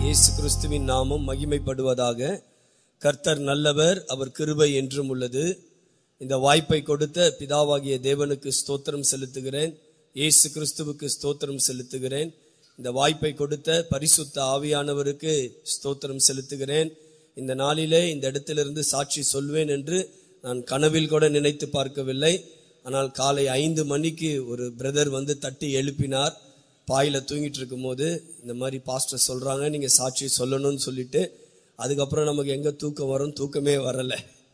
இயேசு கிறிஸ்துவின் நாமம் மகிமைப்படுவதாக கர்த்தர் நல்லவர் அவர் கிருபை என்றும் உள்ளது இந்த வாய்ப்பை கொடுத்த பிதாவாகிய தேவனுக்கு ஸ்தோத்திரம் செலுத்துகிறேன் இயேசு கிறிஸ்துவுக்கு ஸ்தோத்திரம் செலுத்துகிறேன் இந்த வாய்ப்பை கொடுத்த பரிசுத்த ஆவியானவருக்கு ஸ்தோத்திரம் செலுத்துகிறேன் இந்த நாளிலே இந்த இடத்திலிருந்து சாட்சி சொல்வேன் என்று நான் கனவில் கூட நினைத்து பார்க்கவில்லை ஆனால் காலை ஐந்து மணிக்கு ஒரு பிரதர் வந்து தட்டி எழுப்பினார் பாயில தூங்கிட்டு இருக்கும்போது இந்த மாதிரி பாஸ்டர் சொல்றாங்க நீங்க சாட்சி சொல்லணும்னு சொல்லிட்டு அதுக்கப்புறம் நமக்கு எங்க தூக்கம் வரும் தூக்கமே வரல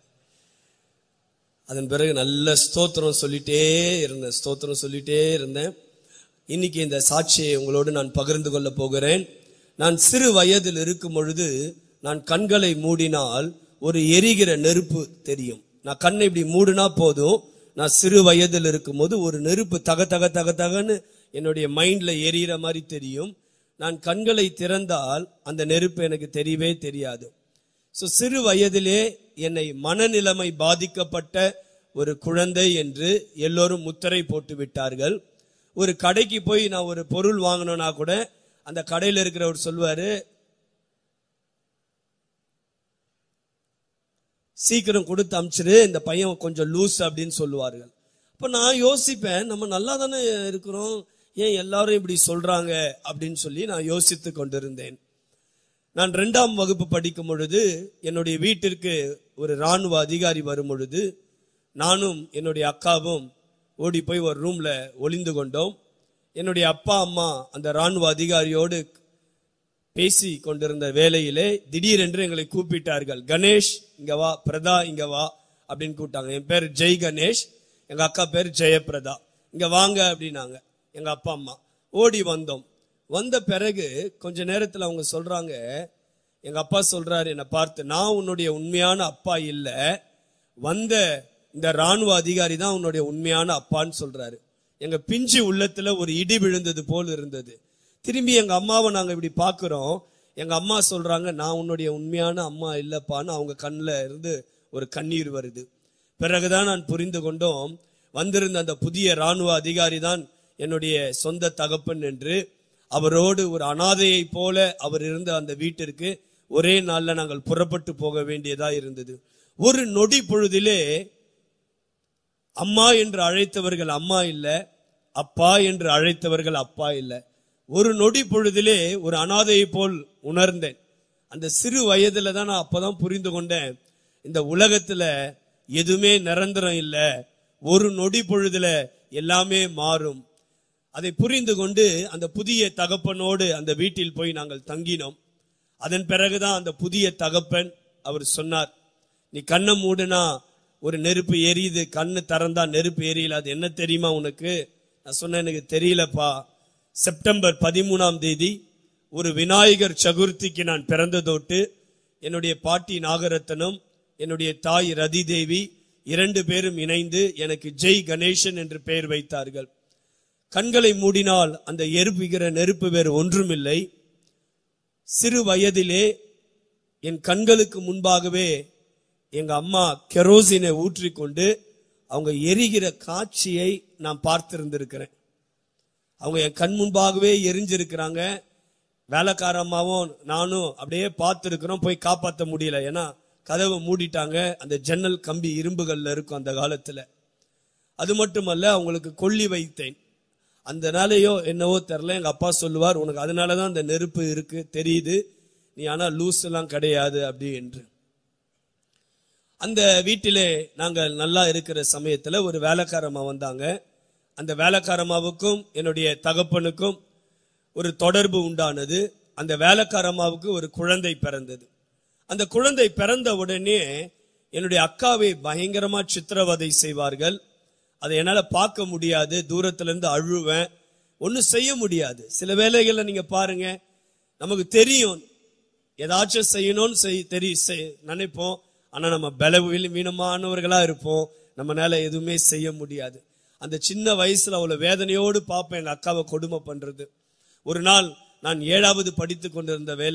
அதன் பிறகு நல்ல ஸ்தோத்திரம் சொல்லிட்டே இருந்தேன் ஸ்தோத்திரம் சொல்லிட்டே இருந்தேன் இன்னைக்கு இந்த சாட்சியை உங்களோடு நான் பகிர்ந்து கொள்ள போகிறேன் நான் சிறு வயதில் இருக்கும் பொழுது நான் கண்களை மூடினால் ஒரு எரிகிற நெருப்பு தெரியும் நான் கண்ணை இப்படி மூடினா போதும் நான் சிறு வயதில் இருக்கும்போது ஒரு நெருப்பு தக தக தக தகன்னு என்னுடைய மைண்ட்ல எரியிற மாதிரி தெரியும் நான் கண்களை திறந்தால் அந்த நெருப்பு எனக்கு தெரியவே தெரியாது ஸோ சிறு வயதிலே என்னை மனநிலைமை பாதிக்கப்பட்ட ஒரு குழந்தை என்று எல்லோரும் முத்திரை போட்டு விட்டார்கள் ஒரு கடைக்கு போய் நான் ஒரு பொருள் வாங்கணும்னா கூட அந்த கடையில் இருக்கிறவர் சொல்வாரு சீக்கிரம் கொடுத்து அமிச்சிரு இந்த பையன் கொஞ்சம் லூஸ் அப்படின்னு சொல்லுவார்கள் அப்ப நான் யோசிப்பேன் நம்ம நல்லா தானே இருக்கிறோம் ஏன் எல்லாரும் இப்படி சொல்றாங்க அப்படின்னு சொல்லி நான் யோசித்து கொண்டிருந்தேன் நான் ரெண்டாம் வகுப்பு படிக்கும் பொழுது என்னுடைய வீட்டிற்கு ஒரு ராணுவ அதிகாரி வரும் பொழுது நானும் என்னுடைய அக்காவும் ஓடி போய் ஒரு ரூம்ல ஒளிந்து கொண்டோம் என்னுடைய அப்பா அம்மா அந்த ராணுவ அதிகாரியோடு பேசி கொண்டிருந்த வேளையிலே திடீரென்று எங்களை கூப்பிட்டார்கள் கணேஷ் இங்க வா பிரதா இங்க வா அப்படின்னு கூப்பிட்டாங்க என் பேர் ஜெய் கணேஷ் எங்க அக்கா பேர் ஜெயபிரதா இங்க வாங்க அப்படின்னாங்க எங்க அப்பா அம்மா ஓடி வந்தோம் வந்த பிறகு கொஞ்ச நேரத்துல அவங்க சொல்றாங்க எங்க அப்பா சொல்றாரு என்னை பார்த்து நான் உன்னுடைய உண்மையான அப்பா இல்ல வந்த இந்த ராணுவ அதிகாரி தான் உன்னுடைய உண்மையான அப்பான்னு சொல்றாரு எங்க பிஞ்சு உள்ளத்துல ஒரு இடி விழுந்தது போல் இருந்தது திரும்பி எங்க அம்மாவை நாங்க இப்படி பாக்குறோம் எங்க அம்மா சொல்றாங்க நான் உன்னுடைய உண்மையான அம்மா இல்லப்பான்னு அவங்க கண்ணுல இருந்து ஒரு கண்ணீர் வருது பிறகுதான் நான் புரிந்து கொண்டோம் வந்திருந்த அந்த புதிய ராணுவ அதிகாரி தான் என்னுடைய சொந்த தகப்பன் என்று அவரோடு ஒரு அனாதையை போல அவர் இருந்த அந்த வீட்டிற்கு ஒரே நாள்ல நாங்கள் புறப்பட்டு போக வேண்டியதா இருந்தது ஒரு நொடி பொழுதிலே அம்மா என்று அழைத்தவர்கள் அம்மா இல்ல அப்பா என்று அழைத்தவர்கள் அப்பா இல்ல ஒரு நொடி பொழுதிலே ஒரு அனாதையை போல் உணர்ந்தேன் அந்த சிறு வயதுல தான் நான் அப்பதான் புரிந்து கொண்டேன் இந்த உலகத்துல எதுவுமே நிரந்தரம் இல்ல ஒரு நொடி பொழுதுல எல்லாமே மாறும் அதை புரிந்து கொண்டு அந்த புதிய தகப்பனோடு அந்த வீட்டில் போய் நாங்கள் தங்கினோம் அதன் பிறகுதான் அந்த புதிய தகப்பன் அவர் சொன்னார் நீ கண்ணை மூடுனா ஒரு நெருப்பு எரியுது கண்ணு திறந்தா நெருப்பு எரியல அது என்ன தெரியுமா உனக்கு நான் சொன்னேன் எனக்கு தெரியலப்பா செப்டம்பர் பதிமூணாம் தேதி ஒரு விநாயகர் சதுர்த்திக்கு நான் பிறந்ததோட்டு என்னுடைய பாட்டி நாகரத்னம் என்னுடைய தாய் ரதி தேவி இரண்டு பேரும் இணைந்து எனக்கு ஜெய் கணேசன் என்று பெயர் வைத்தார்கள் கண்களை மூடினால் அந்த எரிப்புகிற நெருப்பு வேறு ஒன்றுமில்லை சிறு வயதிலே என் கண்களுக்கு முன்பாகவே எங்க அம்மா கெரோசினை ஊற்றிக்கொண்டு அவங்க எரிகிற காட்சியை நான் பார்த்திருந்திருக்கிறேன் அவங்க என் கண் முன்பாகவே எரிஞ்சிருக்கிறாங்க வேலைக்கார அம்மாவும் நானும் அப்படியே பார்த்துருக்கிறோம் போய் காப்பாற்ற முடியல ஏன்னா கதவை மூடிட்டாங்க அந்த ஜன்னல் கம்பி இரும்புகள்ல இருக்கும் அந்த காலத்துல அது மட்டுமல்ல அவங்களுக்கு கொல்லி வைத்தேன் அந்த நாளையோ என்னவோ தெரில எங்க அப்பா சொல்லுவார் உனக்கு அதனாலதான் அந்த நெருப்பு இருக்கு தெரியுது நீ ஆனா லூஸ் எல்லாம் கிடையாது அப்படி என்று அந்த வீட்டிலே நாங்கள் நல்லா இருக்கிற சமயத்துல ஒரு வேலைக்காரம்மா வந்தாங்க அந்த வேலைக்காரம்மாவுக்கும் என்னுடைய தகப்பனுக்கும் ஒரு தொடர்பு உண்டானது அந்த வேலைக்காரம்மாவுக்கு ஒரு குழந்தை பிறந்தது அந்த குழந்தை பிறந்த உடனே என்னுடைய அக்காவை பயங்கரமா சித்திரவதை செய்வார்கள் அதை என்னால பார்க்க முடியாது தூரத்துல இருந்து அழுவேன் ஒன்னும் செய்ய முடியாது சில வேலைகள்ல நீங்க பாருங்க நமக்கு தெரியும் ஏதாச்சும் செய்யணும்னு செய் தெரிய நினைப்போம் ஆனா நம்ம பல வீணமானவர்களா இருப்போம் நம்மளால எதுவுமே செய்ய முடியாது அந்த சின்ன வயசுல அவ்வளவு வேதனையோடு பார்ப்பேன் எங்க அக்காவை கொடுமை பண்றது ஒரு நாள் நான் ஏழாவது படித்து கொண்டிருந்த வேலை